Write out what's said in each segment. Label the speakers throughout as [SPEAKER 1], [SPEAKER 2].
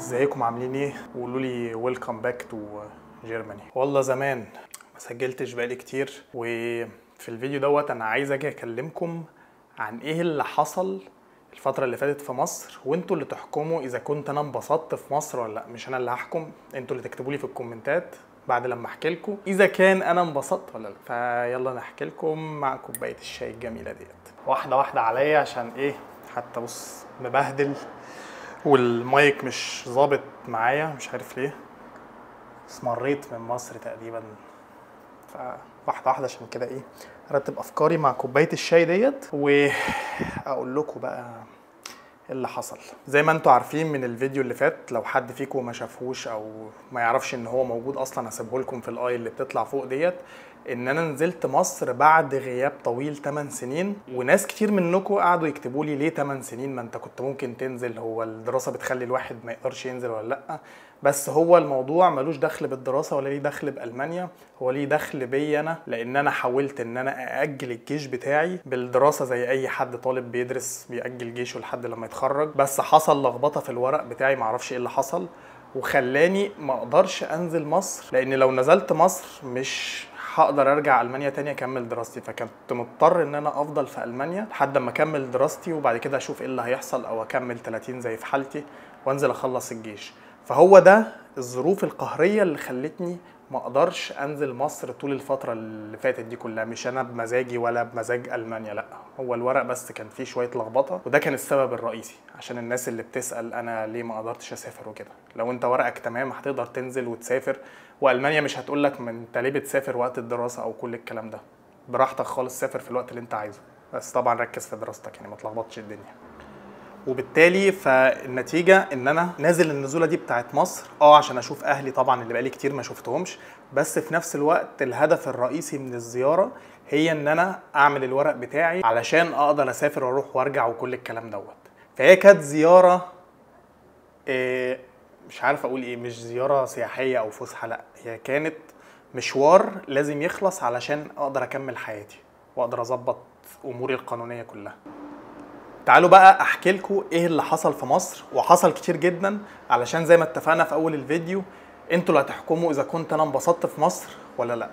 [SPEAKER 1] ازيكم عاملين ايه وقولوا لي ويلكم باك تو جيرماني والله زمان ما سجلتش بقالي كتير وفي الفيديو دوت انا عايز اجي اكلمكم عن ايه اللي حصل الفترة اللي فاتت في مصر وانتوا اللي تحكموا اذا كنت انا انبسطت في مصر ولا لا مش انا اللي هحكم انتوا اللي تكتبوا لي في الكومنتات بعد لما احكي لكم اذا كان انا انبسطت ولا لا فيلا نحكي لكم مع كوبايه الشاي الجميله ديت واحده واحده عليا عشان ايه حتى بص مبهدل والمايك مش ظابط معايا مش عارف ليه اسمريت من مصر تقريبا فواحده واحده عشان كده ايه ارتب افكاري مع كوبايه الشاي ديت واقول لكم بقى إيه اللي حصل زي ما انتوا عارفين من الفيديو اللي فات لو حد فيكم ما شافهوش او ما يعرفش ان هو موجود اصلا هسيبه لكم في الاي اللي بتطلع فوق ديت ان انا نزلت مصر بعد غياب طويل 8 سنين وناس كتير منكم قعدوا يكتبوا لي ليه 8 سنين ما انت كنت ممكن تنزل هو الدراسه بتخلي الواحد ما يقدرش ينزل ولا لا بس هو الموضوع ملوش دخل بالدراسه ولا ليه دخل بالمانيا هو ليه دخل بيا انا لان انا حاولت ان انا ااجل الجيش بتاعي بالدراسه زي اي حد طالب بيدرس بياجل جيشه لحد لما يتخرج بس حصل لخبطه في الورق بتاعي معرفش ايه اللي حصل وخلاني ما اقدرش انزل مصر لان لو نزلت مصر مش هقدر ارجع المانيا تاني اكمل دراستي فكنت مضطر ان انا افضل في المانيا لحد ما اكمل دراستي وبعد كده اشوف ايه اللي هيحصل او اكمل 30 زي في حالتي وانزل اخلص الجيش فهو ده الظروف القهريه اللي خلتني ما اقدرش انزل مصر طول الفتره اللي فاتت دي كلها مش انا بمزاجي ولا بمزاج المانيا لا هو الورق بس كان فيه شويه لخبطه وده كان السبب الرئيسي عشان الناس اللي بتسال انا ليه ما قدرتش اسافر وكده لو انت ورقك تمام هتقدر تنزل وتسافر والمانيا مش هتقول لك ما انت ليه بتسافر وقت الدراسه او كل الكلام ده براحتك خالص سافر في الوقت اللي انت عايزه بس طبعا ركز في دراستك يعني ما تلخبطش الدنيا وبالتالي فالنتيجه ان انا نازل النزوله دي بتاعت مصر اه عشان اشوف اهلي طبعا اللي بقالي كتير ما شفتهمش بس في نفس الوقت الهدف الرئيسي من الزياره هي ان انا اعمل الورق بتاعي علشان اقدر اسافر واروح وارجع وكل الكلام دوت فهي كانت زياره إيه مش عارف اقول ايه مش زياره سياحيه او فسحه لا هي كانت مشوار لازم يخلص علشان اقدر اكمل حياتي واقدر اظبط اموري القانونيه كلها تعالوا بقى احكي لكم ايه اللي حصل في مصر وحصل كتير جدا علشان زي ما اتفقنا في اول الفيديو انتوا اللي هتحكموا اذا كنت انا انبسطت في مصر ولا لا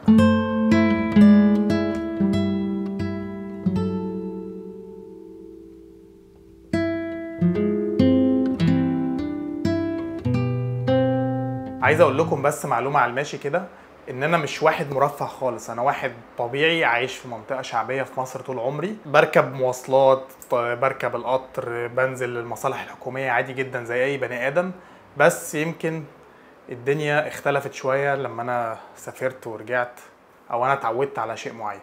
[SPEAKER 1] عايز اقول لكم بس معلومه على الماشي كده ان انا مش واحد مرفه خالص انا واحد طبيعي عايش في منطقه شعبيه في مصر طول عمري بركب مواصلات بركب القطر بنزل المصالح الحكوميه عادي جدا زي اي بني ادم بس يمكن الدنيا اختلفت شويه لما انا سافرت ورجعت او انا اتعودت على شيء معين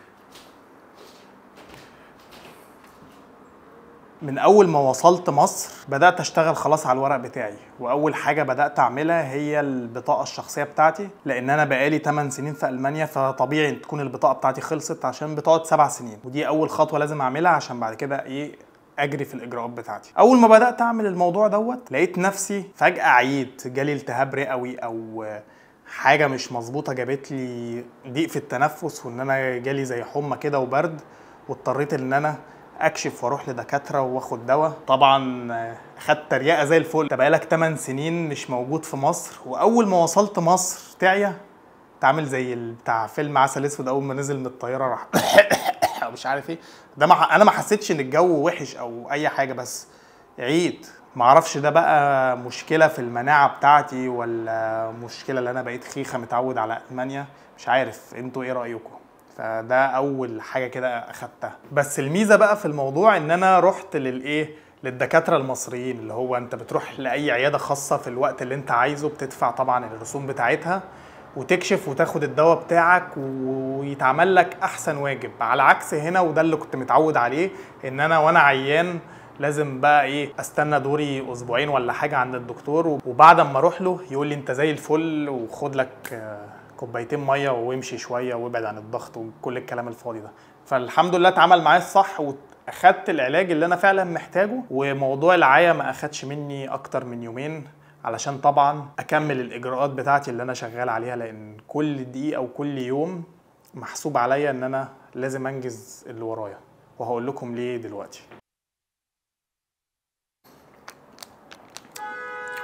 [SPEAKER 1] من اول ما وصلت مصر بدات اشتغل خلاص على الورق بتاعي واول حاجه بدات اعملها هي البطاقه الشخصيه بتاعتي لان انا بقالي 8 سنين في المانيا فطبيعي تكون البطاقه بتاعتي خلصت عشان بتقعد 7 سنين ودي اول خطوه لازم اعملها عشان بعد كده ايه اجري في الاجراءات بتاعتي اول ما بدات اعمل الموضوع دوت لقيت نفسي فجاه عييت جالي التهاب رئوي او حاجه مش مظبوطه جابت لي ضيق في التنفس وان انا جالي زي حمى كده وبرد واضطريت ان انا اكشف واروح لدكاتره واخد دواء طبعا خدت تريقه زي الفل انت بقالك 8 سنين مش موجود في مصر واول ما وصلت مصر تعيا تعمل زي بتاع فيلم عسل اسود اول ما نزل من الطياره راح مش عارف ايه ده ما انا ما حسيتش ان الجو وحش او اي حاجه بس عيد ما اعرفش ده بقى مشكله في المناعه بتاعتي ولا مشكله اللي انا بقيت خيخه متعود على المانيا مش عارف انتوا ايه رايكم فده اول حاجه كده اخدتها بس الميزه بقى في الموضوع ان انا رحت للايه للدكاتره المصريين اللي هو انت بتروح لاي عياده خاصه في الوقت اللي انت عايزه بتدفع طبعا الرسوم بتاعتها وتكشف وتاخد الدواء بتاعك ويتعمل لك احسن واجب على عكس هنا وده اللي كنت متعود عليه ان انا وانا عيان لازم بقى ايه استنى دوري اسبوعين ولا حاجه عند الدكتور وبعد ما اروح له يقول لي انت زي الفل وخد لك كوبايتين ميه وامشي شويه وابعد عن الضغط وكل الكلام الفاضي ده فالحمد لله اتعمل معايا الصح واخدت العلاج اللي انا فعلا محتاجه وموضوع العيا ما اخدش مني اكتر من يومين علشان طبعا اكمل الاجراءات بتاعتي اللي انا شغال عليها لان كل دقيقه وكل يوم محسوب عليا ان انا لازم انجز اللي ورايا وهقول لكم ليه دلوقتي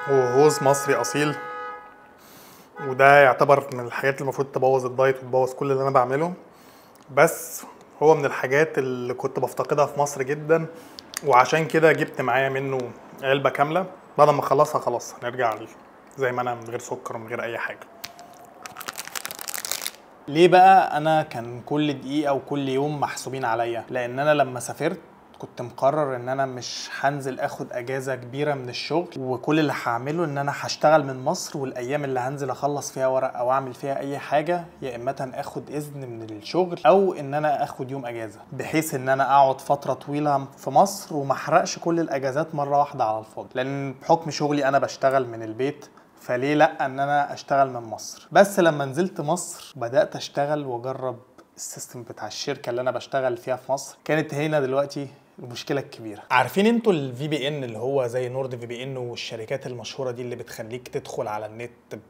[SPEAKER 1] وهوز مصري اصيل وده يعتبر من الحاجات اللي المفروض تبوظ الدايت وتبوظ كل اللي انا بعمله بس هو من الحاجات اللي كنت بفتقدها في مصر جدا وعشان كده جبت معايا منه علبه كامله بعد ما اخلصها خلاص هنرجع زي ما انا من غير سكر ومن غير اي حاجه ليه بقى انا كان كل دقيقه وكل يوم محسوبين عليا لان انا لما سافرت كنت مقرر ان انا مش هنزل اخد اجازه كبيره من الشغل وكل اللي هعمله ان انا هشتغل من مصر والايام اللي هنزل اخلص فيها ورق او اعمل فيها اي حاجه يا اما اخد اذن من الشغل او ان انا اخد يوم اجازه بحيث ان انا اقعد فتره طويله في مصر وما احرقش كل الاجازات مره واحده على الفاضي لان بحكم شغلي انا بشتغل من البيت فليه لا ان انا اشتغل من مصر بس لما نزلت مصر بدات اشتغل واجرب السيستم بتاع الشركه اللي انا بشتغل فيها في مصر كانت هنا دلوقتي المشكله الكبيره عارفين انتوا الفي بي ان اللي هو زي نورد في بي ان والشركات المشهوره دي اللي بتخليك تدخل على النت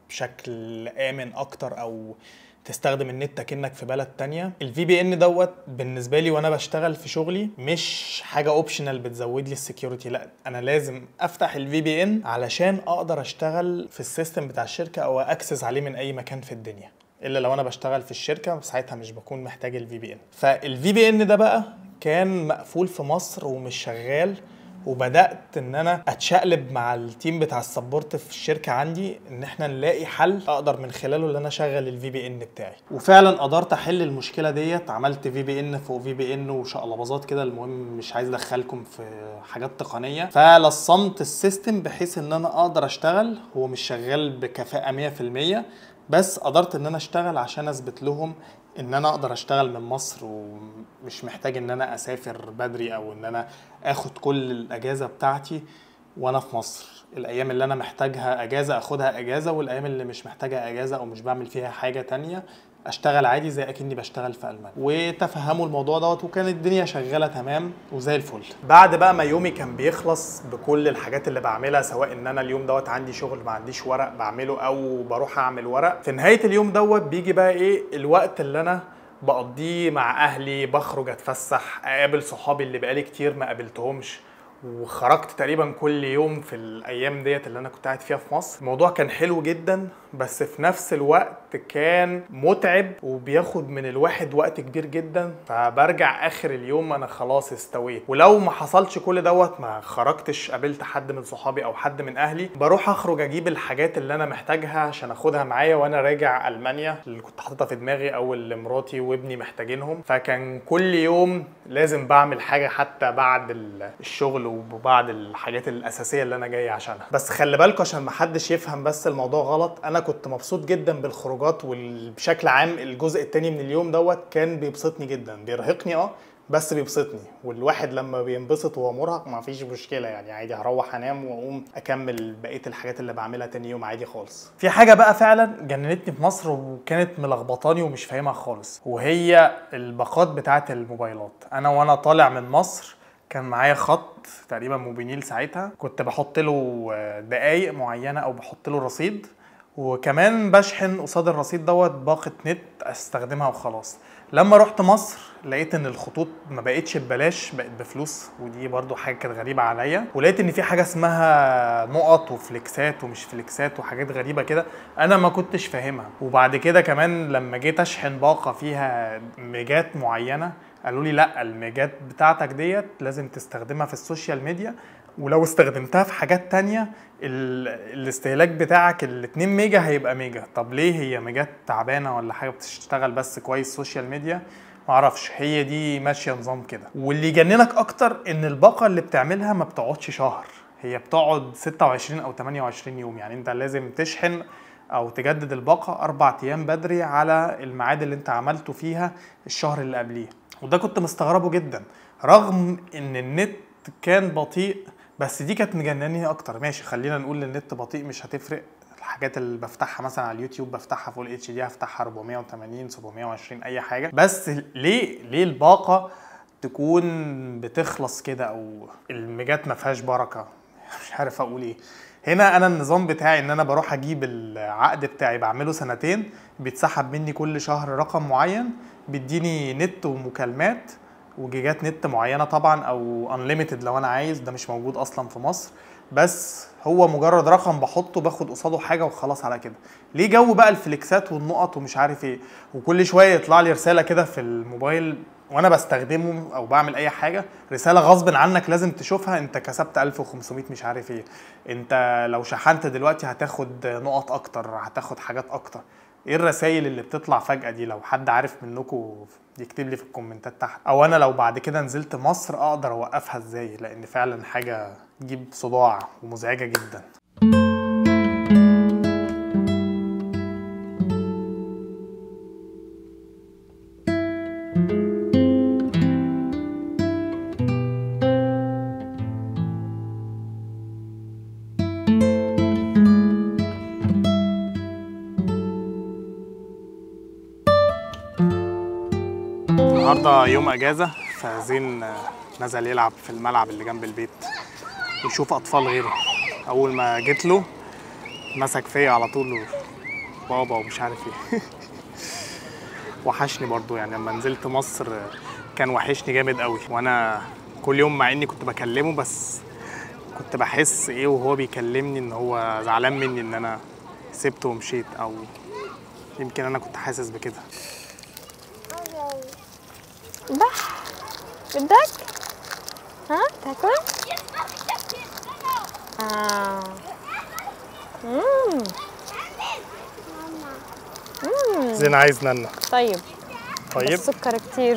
[SPEAKER 1] بشكل امن اكتر او تستخدم النت كأنك في بلد تانية الفي بي ان دوت بالنسبه لي وانا بشتغل في شغلي مش حاجه اوبشنال بتزود لي السكيورتي لا انا لازم افتح الفي بي ان علشان اقدر اشتغل في السيستم بتاع الشركه او اكسس عليه من اي مكان في الدنيا الا لو انا بشتغل في الشركه ساعتها مش بكون محتاج الفي بي ان فالفي بي ان ده بقى كان مقفول في مصر ومش شغال وبدات ان انا اتشقلب مع التيم بتاع السبورت في الشركه عندي ان احنا نلاقي حل اقدر من خلاله ان انا اشغل الفي بي ان بتاعي وفعلا قدرت احل المشكله ديت عملت في بي ان فوق في بي ان وشقلباظات كده المهم مش عايز ادخلكم في حاجات تقنيه فلصمت السيستم بحيث ان انا اقدر اشتغل هو مش شغال بكفاءه 100% بس قدرت ان انا اشتغل عشان اثبت لهم ان انا اقدر اشتغل من مصر ومش محتاج ان انا اسافر بدري او ان انا اخد كل الاجازه بتاعتي وانا في مصر الايام اللي انا محتاجها اجازه اخدها اجازه والايام اللي مش محتاجها اجازه او مش بعمل فيها حاجه تانية اشتغل عادي زي اكني بشتغل في المانيا وتفهموا الموضوع دوت وكانت الدنيا شغاله تمام وزي الفل بعد بقى ما يومي كان بيخلص بكل الحاجات اللي بعملها سواء ان انا اليوم دوت عندي شغل ما عنديش ورق بعمله او بروح اعمل ورق في نهايه اليوم دوت بيجي بقى ايه الوقت اللي انا بقضيه مع اهلي بخرج اتفسح اقابل صحابي اللي بقالي كتير ما قابلتهمش وخرجت تقريبا كل يوم في الايام ديت اللي انا كنت قاعد فيها في مصر الموضوع كان حلو جدا بس في نفس الوقت كان متعب وبياخد من الواحد وقت كبير جدا فبرجع اخر اليوم انا خلاص استويت ولو ما حصلش كل دوت ما خرجتش قابلت حد من صحابي او حد من اهلي بروح اخرج اجيب الحاجات اللي انا محتاجها عشان اخدها معايا وانا راجع المانيا اللي كنت حاططها في دماغي او اللي مراتي وابني محتاجينهم فكان كل يوم لازم بعمل حاجه حتى بعد الشغل وبعد الحاجات الاساسيه اللي انا جاي عشانها بس خلي بالكم عشان ما حدش يفهم بس الموضوع غلط انا كنت مبسوط جدا بالخروجات وبشكل عام الجزء التاني من اليوم دوت كان بيبسطني جدا بيرهقني اه بس بيبسطني والواحد لما بينبسط وهو مرهق ما فيش مشكله يعني عادي هروح انام واقوم اكمل بقيه الحاجات اللي بعملها تاني يوم عادي خالص في حاجه بقى فعلا جننتني في مصر وكانت ملخبطاني ومش فاهمها خالص وهي الباقات بتاعه الموبايلات انا وانا طالع من مصر كان معايا خط تقريبا موبينيل ساعتها كنت بحط له دقايق معينه او بحط له رصيد وكمان بشحن قصاد الرصيد دوت باقة نت استخدمها وخلاص لما رحت مصر لقيت ان الخطوط ما بقتش ببلاش بقت بفلوس ودي برضو حاجه كانت غريبه عليا ولقيت ان في حاجه اسمها نقط وفليكسات ومش فليكسات وحاجات غريبه كده انا ما كنتش فاهمها وبعد كده كمان لما جيت اشحن باقه فيها ميجات معينه قالوا لي لا الميجات بتاعتك ديت لازم تستخدمها في السوشيال ميديا ولو استخدمتها في حاجات تانية الاستهلاك بتاعك ال 2 ميجا هيبقى ميجا طب ليه هي ميجات تعبانه ولا حاجه بتشتغل بس كويس سوشيال ميديا معرفش هي دي ماشيه نظام كده واللي يجننك اكتر ان الباقه اللي بتعملها ما بتقعدش شهر هي بتقعد 26 او 28 يوم يعني انت لازم تشحن او تجدد الباقه اربع ايام بدري على الميعاد اللي انت عملته فيها الشهر اللي قبليه وده كنت مستغربه جدا رغم ان النت كان بطيء بس دي كانت مجنني اكتر ماشي خلينا نقول النت بطيء مش هتفرق الحاجات اللي بفتحها مثلا على اليوتيوب بفتحها فول اتش دي هفتحها 480 720 اي حاجه بس ليه ليه الباقه تكون بتخلص كده او الميجات ما فيهاش بركه مش عارف اقول ايه هنا انا النظام بتاعي ان انا بروح اجيب العقد بتاعي بعمله سنتين بيتسحب مني كل شهر رقم معين بيديني نت ومكالمات وجيجات نت معينه طبعا او انليميتد لو انا عايز ده مش موجود اصلا في مصر بس هو مجرد رقم بحطه باخد قصاده حاجه وخلاص على كده ليه جو بقى الفليكسات والنقط ومش عارف ايه وكل شويه يطلع لي رساله كده في الموبايل وانا بستخدمه او بعمل اي حاجه رساله غصب عنك لازم تشوفها انت كسبت 1500 مش عارف ايه انت لو شحنت دلوقتي هتاخد نقط اكتر هتاخد حاجات اكتر ايه الرسائل اللي بتطلع فجاه دي لو حد عارف منكم يكتب لي في الكومنتات تحت او انا لو بعد كده نزلت مصر اقدر اوقفها ازاي لان فعلا حاجه تجيب صداع ومزعجه جدا النهارده يوم اجازه فزين آه، نزل يلعب في الملعب اللي جنب البيت ويشوف اطفال غيره اول ما جيت له مسك فيا على طول و- بابا ومش عارف ايه وحشني برضو يعني لما نزلت مصر آه، كان وحشني جامد قوي وانا كل يوم مع اني كنت بكلمه بس كنت بحس ايه وهو بيكلمني ان هو زعلان مني ان انا سبته ومشيت او يمكن انا كنت حاسس بكده
[SPEAKER 2] بح بدك؟ ها تاكل؟ آه. مم. مم.
[SPEAKER 1] زين عايز نانا
[SPEAKER 2] طيب
[SPEAKER 1] طيب
[SPEAKER 2] بس سكر كتير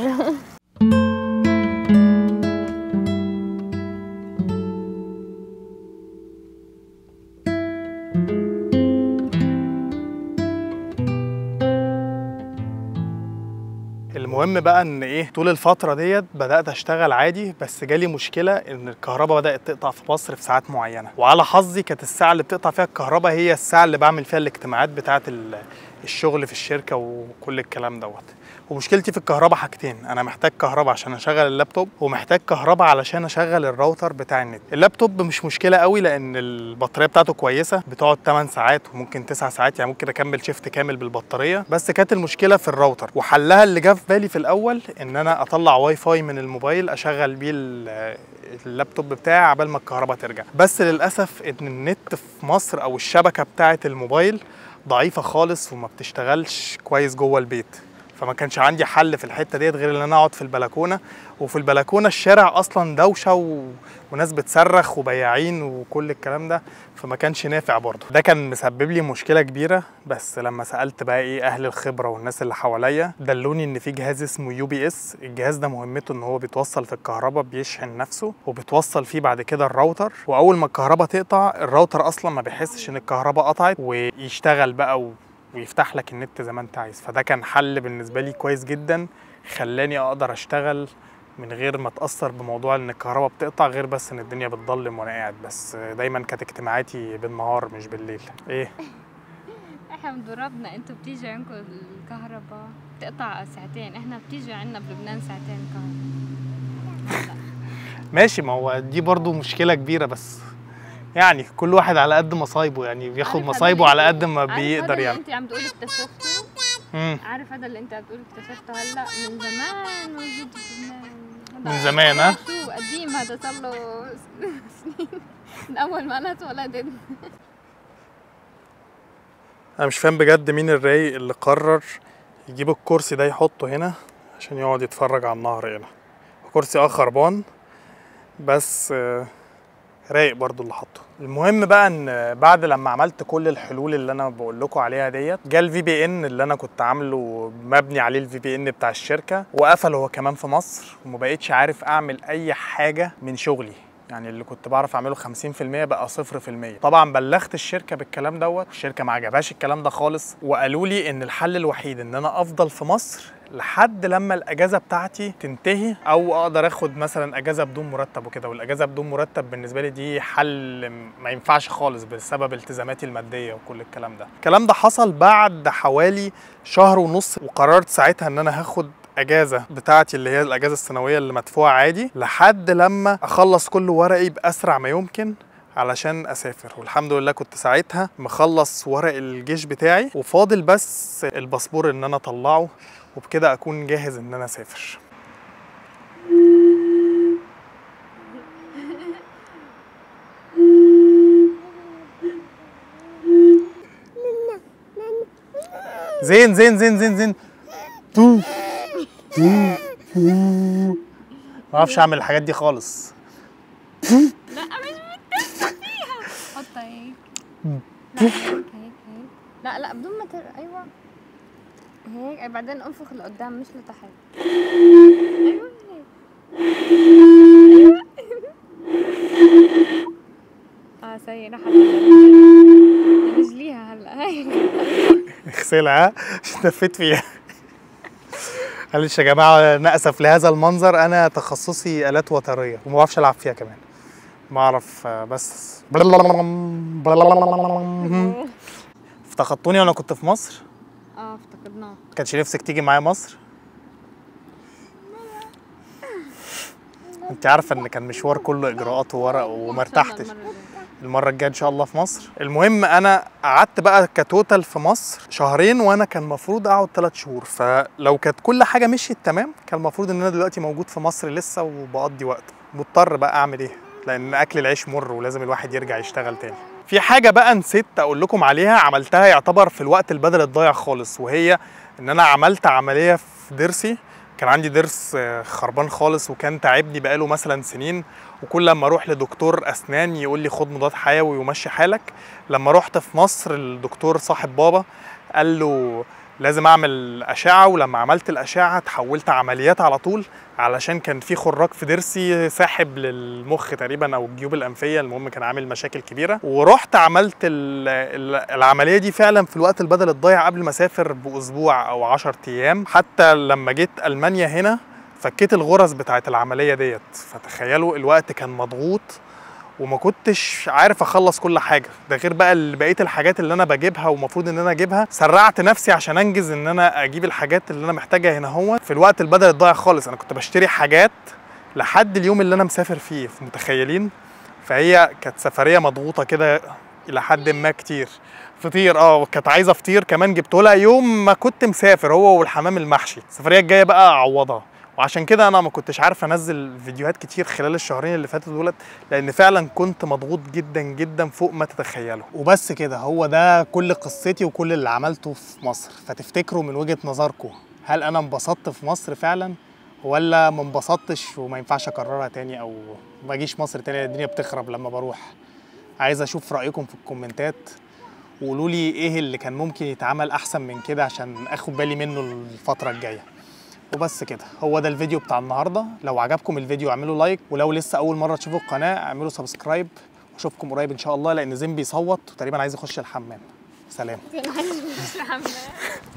[SPEAKER 1] المهم بقى ان ايه طول الفتره ديت بدات اشتغل عادي بس جالي مشكله ان الكهرباء بدات تقطع في مصر في ساعات معينه وعلى حظي كانت الساعه اللي بتقطع فيها الكهرباء هي الساعه اللي بعمل فيها الاجتماعات بتاعه ال- الشغل في الشركه وكل الكلام دوت ومشكلتي في الكهرباء حاجتين انا محتاج كهرباء عشان اشغل اللابتوب ومحتاج كهرباء علشان اشغل الراوتر بتاع النت اللابتوب مش مشكله قوي لان البطاريه بتاعته كويسه بتقعد 8 ساعات وممكن 9 ساعات يعني ممكن اكمل شيفت كامل بالبطاريه بس كانت المشكله في الراوتر وحلها اللي جه في بالي في الاول ان انا اطلع واي فاي من الموبايل اشغل بيه ال- اللابتوب بتاعي عبال ما الكهرباء ترجع بس للاسف ان النت في مصر او الشبكه بتاعه الموبايل ضعيفه خالص وما بتشتغلش كويس جوه البيت فما كانش عندي حل في الحته ديت غير ان انا اقعد في البلكونه وفي البلكونه الشارع اصلا دوشه و... وناس بتصرخ وبياعين وكل الكلام ده فما كانش نافع برضه ده كان مسبب لي مشكله كبيره بس لما سالت بقى ايه اهل الخبره والناس اللي حواليا دلوني ان في جهاز اسمه يو بي اس الجهاز ده مهمته ان هو بيتوصل في الكهرباء بيشحن نفسه وبتوصل فيه بعد كده الراوتر واول ما الكهرباء تقطع الراوتر اصلا ما بيحسش ان الكهرباء قطعت ويشتغل بقى و... ويفتح لك النت زي ما انت عايز فده كان حل بالنسبه لي كويس جدا خلاني اقدر اشتغل من غير ما اتاثر بموضوع ان الكهرباء بتقطع غير بس ان الدنيا بتضلم وانا قاعد بس دايما كانت اجتماعاتي بالنهار مش بالليل ايه
[SPEAKER 3] احنا بضربنا انتوا بتيجي عندكم الكهرباء بتقطع ساعتين احنا بتيجي عندنا بلبنان ساعتين كهرباء
[SPEAKER 1] ماشي ما هو دي برضو مشكله كبيره بس يعني كل واحد على قد مصايبه يعني بياخد
[SPEAKER 3] عارف هذا
[SPEAKER 1] مصايبه
[SPEAKER 3] اللي
[SPEAKER 1] على
[SPEAKER 3] انت-
[SPEAKER 1] قد ما
[SPEAKER 3] عارف هذا
[SPEAKER 1] بيقدر
[SPEAKER 3] اللي
[SPEAKER 1] يعني
[SPEAKER 3] انت عم تقول اكتشفته
[SPEAKER 1] مم.
[SPEAKER 3] عارف هذا اللي انت عم تقول اكتشفته هلا من زمان موجود بلبنان هذا
[SPEAKER 1] من زمان، ها؟
[SPEAKER 3] شو قديم هذا صار له سنين من اول ما انا اتولدت
[SPEAKER 1] انا مش فاهم بجد مين الرايق اللي قرر يجيب الكرسي ده يحطه هنا عشان يقعد يتفرج على النهر هنا كرسي اه خربان بس آه، رايق برضو اللي حطه المهم بقى ان بعد لما عملت كل الحلول اللي انا بقول لكم عليها ديت جه الفي بي ان اللي انا كنت عامله مبني عليه الفي بي ان بتاع الشركه وقفل هو كمان في مصر وما بقتش عارف اعمل اي حاجه من شغلي يعني اللي كنت بعرف اعمله 50% بقى 0% طبعا بلغت الشركه بالكلام دوت الشركه ما عجبهاش الكلام ده خالص وقالوا لي ان الحل الوحيد ان انا افضل في مصر لحد لما الاجازه بتاعتي تنتهي او اقدر اخد مثلا اجازه بدون مرتب وكده والاجازه بدون مرتب بالنسبه لي دي حل ما ينفعش خالص بسبب التزاماتي الماديه وكل الكلام ده الكلام ده حصل بعد حوالي شهر ونص وقررت ساعتها ان انا هاخد اجازه بتاعتي اللي هي الاجازه السنويه اللي مدفوعه عادي لحد لما اخلص كل ورقي باسرع ما يمكن علشان اسافر والحمد لله كنت ساعتها مخلص ورق الجيش بتاعي وفاضل بس الباسبور ان انا اطلعه وبكده اكون جاهز ان انا اسافر زين زين زين زين زين تو تو تو. ما اعرفش اعمل الحاجات دي خالص
[SPEAKER 3] لا مش بتنفع فيها حطها هيك لا هيك هيك هيك لا لا بدون ما تر... ايوه هيك أي بعدين انفخ لقدام مش لتحت ايوه هيك ايوه اه سيء راح رجليها هلا هيك
[SPEAKER 1] اغسلها عشان نفيت فيها معلش يا جماعه انا اسف لهذا المنظر انا تخصصي الات وتريه وما بعرفش العب فيها كمان ما اعرف آه، بس افتقدتوني وانا كنت في مصر
[SPEAKER 3] اه افتقدناه
[SPEAKER 1] كانش نفسك تيجي معايا مصر انت عارفه ان كان مشوار كله اجراءات وورق وما ارتحتش
[SPEAKER 3] المرة الجاية.
[SPEAKER 1] المره الجايه ان شاء الله في مصر المهم انا قعدت بقى كتوتال في مصر شهرين وانا كان المفروض اقعد ثلاث شهور فلو كانت كل حاجه مشيت تمام كان المفروض ان انا دلوقتي موجود في مصر لسه وبقضي وقت مضطر بقى اعمل ايه لان اكل العيش مر ولازم الواحد يرجع يشتغل تاني في حاجه بقى نسيت اقول لكم عليها عملتها يعتبر في الوقت البدل الضايع خالص وهي ان انا عملت عمليه في ضرسي كان عندي ضرس آه، خربان خالص وكان تعبني بقاله مثلا سنين وكل لما اروح لدكتور اسنان يقول لي خد مضاد حيوي ومشي حالك لما رحت في مصر الدكتور صاحب بابا قال له لازم اعمل اشعه ولما عملت الاشعه تحولت عمليات على طول علشان كان في خراج في ضرسي ساحب للمخ تقريبا او الجيوب الانفيه المهم كان عامل مشاكل كبيره ورحت عملت ال- ال- العمليه دي فعلا في الوقت البدل الضايع قبل ما اسافر باسبوع او 10 ايام حتى لما جيت المانيا هنا فكيت الغرز بتاعت العمليه ديت فتخيلوا الوقت كان مضغوط وما كنتش عارف اخلص كل حاجه ده غير بقى ال- بقيه الحاجات اللي انا بجيبها ومفروض ان انا اجيبها سرعت نفسي عشان انجز ان انا اجيب الحاجات اللي انا محتاجها هنا هو في الوقت البدل الضايع خالص انا كنت بشتري حاجات لحد اليوم اللي انا مسافر فيه متخيلين فهي كانت سفريه مضغوطه كده الى حد ما كتير فطير اه كانت عايزه فطير كمان جبته لها يوم ما كنت مسافر هو والحمام المحشي السفريه الجايه بقى اعوضها وعشان كده انا ما كنتش عارف انزل فيديوهات كتير خلال الشهرين اللي فاتوا دولت لان فعلا كنت مضغوط جدا جدا فوق ما تتخيلوا وبس كده هو ده كل قصتي وكل اللي عملته في مصر فتفتكروا من وجهة نظركم هل انا انبسطت في مصر فعلا ولا ما انبسطتش وما ينفعش اكررها تاني او ما اجيش مصر تاني الدنيا بتخرب لما بروح عايز اشوف رايكم في الكومنتات وقولوا لي ايه اللي كان ممكن يتعمل احسن من كده عشان اخد بالي منه الفتره الجايه وبس كده هو ده الفيديو بتاع النهارده لو عجبكم الفيديو اعملوا لايك ولو لسه اول مره تشوفوا القناه اعملوا سبسكرايب واشوفكم قريب ان شاء الله لان زين بيصوت وتقريبا عايز يخش الحمام سلام
[SPEAKER 3] مش عامله